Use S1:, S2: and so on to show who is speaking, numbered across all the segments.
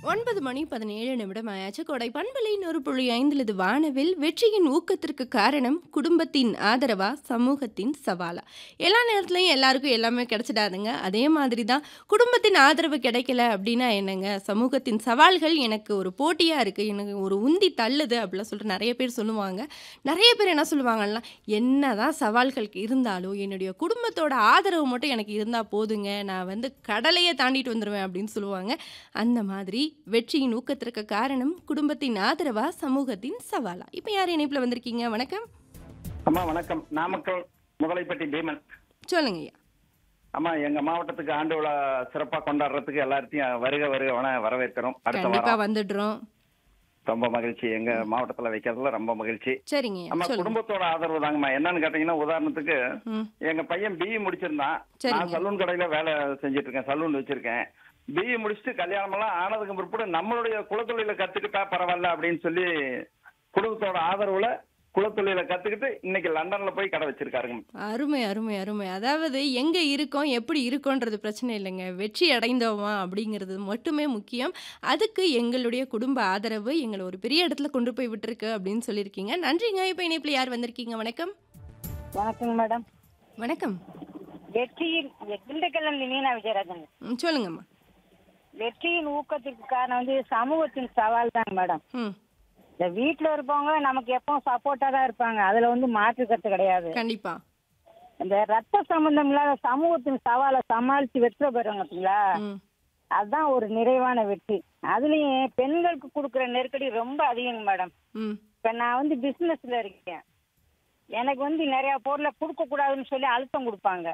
S1: ஒன்பது மணி பதினேழு நிமிடம் ஆயாச்சு கொடை பண்பலை நூறு புள்ளி ஐந்துலது வானவில் வெற்றியின் ஊக்கத்திற்கு காரணம் குடும்பத்தின் ஆதரவா சமூகத்தின் சவாலா எல்லா நேரத்துலையும் எல்லாருக்கும் எல்லாமே கிடைச்சிடாதுங்க அதே மாதிரி தான் குடும்பத்தின் ஆதரவு கிடைக்கல அப்படின்னா என்னங்க சமூகத்தின் சவால்கள் எனக்கு ஒரு போட்டியாக இருக்குது எனக்கு ஒரு உந்தி தள்ளுது அப்படிலாம் சொல்லிட்டு நிறைய பேர் சொல்லுவாங்க நிறைய பேர் என்ன சொல்லுவாங்கன்னா என்னதான் சவால்கள் இருந்தாலும் என்னுடைய குடும்பத்தோட ஆதரவு மட்டும் எனக்கு இருந்தால் போதுங்க நான் வந்து கடலையே தாண்டிட்டு வந்துடுவேன் அப்படின்னு சொல்லுவாங்க அந்த மாதிரி வெற்றியின் ஊக்கத்திற்கு காரணம் குடும்பத்தின் ஆதரவா சமூகத்தின் சவாலா இப்போ யார் இணைப்பில் வந்திருக்கீங்க வணக்கம்
S2: அம்மா வணக்கம் நாமக்கல் முதலைப்பட்டி பீமன்
S1: சொல்லுங்க ஐயா
S2: அம்மா எங்க மாவட்டத்துக்கு ஆண்டு விழா சிறப்பா கொண்டாடுறதுக்கு எல்லாத்தையும் வருக வருகவன வரவேற்கிறோம் அடுத்த
S1: கண்டிப்பா
S2: வாரம்
S1: வந்துடுறோம்
S2: ரொம்ப மகிழ்ச்சி எங்க மாவட்டத்துல வைக்கிறதுல ரொம்ப மகிழ்ச்சி
S1: சரிங்க ஐயா
S2: அம்மா
S1: சொல்லுங்க
S2: குடும்பத்தோட ஆதரவு தாங்கம்மா என்னன்னு கேட்டீங்கன்னா உதாரணத்துக்கு
S1: ம்
S2: எங்க பையன் பிஇ முடிச்சிருந்தான்
S1: சரிங்க.
S2: நான் சலூன் கடையில வேலை செஞ்சுட்டு இருக்கேன் சலூன் வச்சிருக்கேன் பிஇ முடிச்சுட்டு கல்யாணம் எல்லாம் ஆனதுக்கு பிற்பாடு நம்மளுடைய குலத்தொழில கத்துக்கிட்டா பரவாயில்ல அப்படின்னு சொல்லி குடும்பத்தோட ஆதரவுல குலத்தொழில கத்துக்கிட்டு இன்னைக்கு லண்டன்ல போய் கடை வச்சிருக்காருங்க
S1: அருமை அருமை அருமை அதாவது எங்கே இருக்கோம் எப்படி இருக்கோன்றது பிரச்சனை இல்லைங்க வெற்றி அடைந்தோமா அப்படிங்கிறது மட்டுமே முக்கியம் அதுக்கு எங்களுடைய குடும்ப ஆதரவு எங்களை ஒரு பெரிய இடத்துல கொண்டு போய் விட்டுருக்கு அப்படின்னு சொல்லியிருக்கீங்க நன்றிங்க இப்போ இணைப்பில் யார் வந்திருக்கீங்க வணக்கம்
S3: வணக்கங்க மேடம்
S1: வணக்கம்
S3: வெற்றியின் திண்டுக்கல்ல மீனா விஜயராஜன்
S1: ம் சொல்லுங்கம்மா
S3: வெற்றியின் ஊக்கத்திற்கு காரணம் வந்து சமூகத்தின் சவால் தாங்க மேடம்
S1: ம்
S3: இந்த வீட்டுல இருப்பவங்க நமக்கு எப்பவும் சப்போர்ட்டா தான் இருப்பாங்க அதுல வந்து மாற்று கருத்து கிடையாது
S1: கண்டிப்பா
S3: இந்த ரத்த சம்பந்தம் இல்லாத சமூகத்தின் சவாலை சமாளிச்சு வெற்றி பெறுவாங்க பார்த்தீங்களா
S1: ம்
S3: அதுதான் ஒரு நிறைவான வெற்றி அதுலயும் பெண்களுக்கு கொடுக்குற நெருக்கடி ரொம்ப அதிகங்க மேடம்
S1: ம்
S3: இப்ப நான் வந்து பிசினஸ்ல இருக்கேன் எனக்கு வந்து நிறைய பொருளை கொடுக்க கூடாதுன்னு சொல்லி அழுத்தம் கொடுப்பாங்க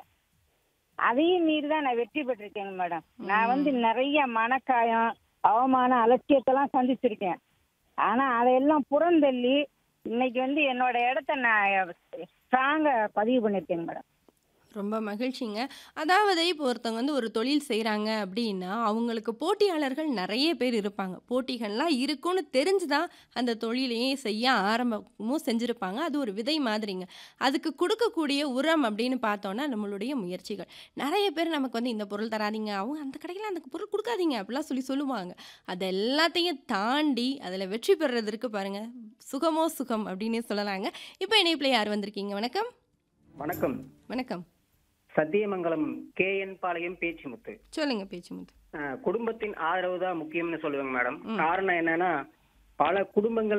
S3: அதையும் மீறி தான் நான் வெற்றி பெற்றிருக்கேங்க மேடம் நான் வந்து நிறைய மனக்காயம் அவமானம் அலட்சியத்தெல்லாம் சந்திச்சிருக்கேன் ஆனா அதையெல்லாம் புறந்தள்ளி இன்னைக்கு வந்து என்னோட இடத்த நான் ஸ்ட்ராங்கா பதிவு பண்ணிருக்கேங்க மேடம்
S1: ரொம்ப மகிழ்ச்சிங்க அதாவது இப்போ ஒருத்தவங்க வந்து ஒரு தொழில் செய்கிறாங்க அப்படின்னா அவங்களுக்கு போட்டியாளர்கள் நிறைய பேர் இருப்பாங்க போட்டிகள்லாம் இருக்குன்னு தெரிஞ்சு தான் அந்த தொழிலையே செய்ய ஆரம்பமும் செஞ்சுருப்பாங்க அது ஒரு விதை மாதிரிங்க அதுக்கு கொடுக்கக்கூடிய உரம் அப்படின்னு பார்த்தோன்னா நம்மளுடைய முயற்சிகள் நிறைய பேர் நமக்கு வந்து இந்த பொருள் தராதீங்க அவங்க அந்த கடையில் அந்த பொருள் கொடுக்காதீங்க அப்படிலாம் சொல்லி சொல்லுவாங்க அது எல்லாத்தையும் தாண்டி அதில் வெற்றி பெறுறதற்கு பாருங்க சுகமோ சுகம் அப்படின்னே சொல்லலாங்க இப்போ இணைப்பில் யார் வந்திருக்கீங்க வணக்கம்
S4: வணக்கம்
S1: வணக்கம்
S4: சத்தியமங்கலம் கே என் பாளையம் பேச்சுமுத்து
S1: சொல்லுங்க பேச்சுமுத்து
S4: அஹ், குடும்பத்தின் ஆதரவு தான் முக்கியம்னு சொல்லுவேங்க மேடம் காரணம் என்னன்னா பல குடும்பங்கள்